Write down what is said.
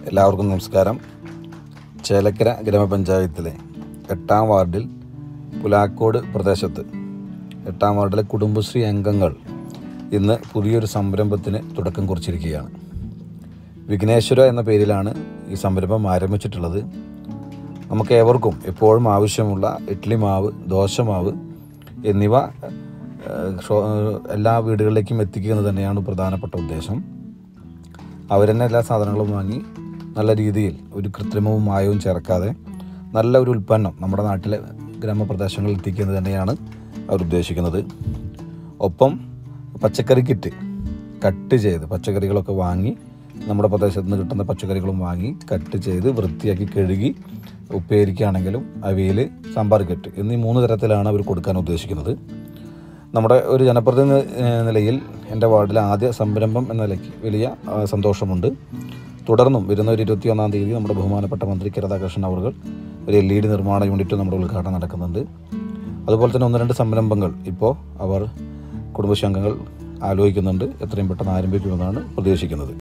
എല്ലാവർക്കും നമസ്കാരം ചേലക്കര ഗ്രാമപഞ്ചായത്തിലെ എട്ടാം വാർഡിൽ പുലാക്കോട് പ്രദേശത്ത് എട്ടാം വാർഡിലെ കുടുംബശ്രീ അംഗങ്ങൾ ഇന്ന് പുതിയൊരു സംരംഭത്തിന് തുടക്കം കുറിച്ചിരിക്കുകയാണ് വിഘ്നേശ്വര എന്ന പേരിലാണ് ഈ സംരംഭം ആരംഭിച്ചിട്ടുള്ളത് നമുക്ക് ഏവർക്കും എപ്പോഴും ആവശ്യമുള്ള ഇഡ്ഡലി മാവ് ദോശമാവ് എന്നിവ ഏഹ്, ഷോ- എല്ലാ വീടുകളിലേക്കും എത്തിക്കുക എന്ന് തന്നെയാണ് പ്രധാനപ്പെട്ട ഉദ്ദേശം അവർ തന്നെ എല്ലാ സാധനങ്ങളും വാങ്ങി നല്ല രീതിയിൽ ഒരു കൃത്രിമവും മായവും ചേർക്കാതെ നല്ല ഒരു ഉൽപ്പന്നം നമ്മുടെ നാട്ടിലെ ഗ്രാമപ്രദേശങ്ങളിൽ എത്തിക്കുന്നത് തന്നെയാണ് അവർ ഉദ്ദേശിക്കുന്നത് ഒപ്പം പച്ചക്കറി കിറ്റ് കട്ട് ചെയ്ത് പച്ചക്കറികളൊക്കെ വാങ്ങി നമ്മുടെ പ്രദേശത്ത് നിന്ന് കിട്ടുന്ന പച്ചക്കറികളും വാങ്ങി കട്ട് ചെയ്ത് വൃത്തിയാക്കി കഴുകി ഉപ്പേരിക്കാണെങ്കിലും അവിയൽ സാമ്പാർ കെട്ട് എന്നീ മൂന്ന് തരത്തിലാണ് അവർ കൊടുക്കാൻ ഉദ്ദേശിക്കുന്നത് നമ്മുടെ ഒരു ജനപ്രതിനിധി എന്ന നിലയിൽ എൻ്റെ വാർഡിലെ ആദ്യ സംരംഭം എന്ന നിലയ്ക്ക് വലിയ ആ, സന്തോഷമുണ്ട് തുടർന്നും വരുന്ന ഒരു ഇരുപത്തി ഒന്നാം തീയതി നമ്മുടെ ബഹുമാനപ്പെട്ട മന്ത്രി കെ രാധാകൃഷ്ണൻ അവർ ഒരു എൽ ഇ ഡി നിർമ്മാണ യൂണിറ്റ് നമ്മുടെ ഉദ്ഘാടനം നടക്കുന്നുണ്ട് അതുപോലെ തന്നെ ഒന്ന് രണ്ട് സംരംഭങ്ങൾ ഇപ്പോൾ അവർ കുടുംബശ്രീ അംഗങ്ങൾ ആലോചിക്കുന്നുണ്ട് എത്രയും പെട്ടെന്ന് ആരംഭിക്കുമെന്നാണ് പ്രതീക്ഷിക്കുന്നത്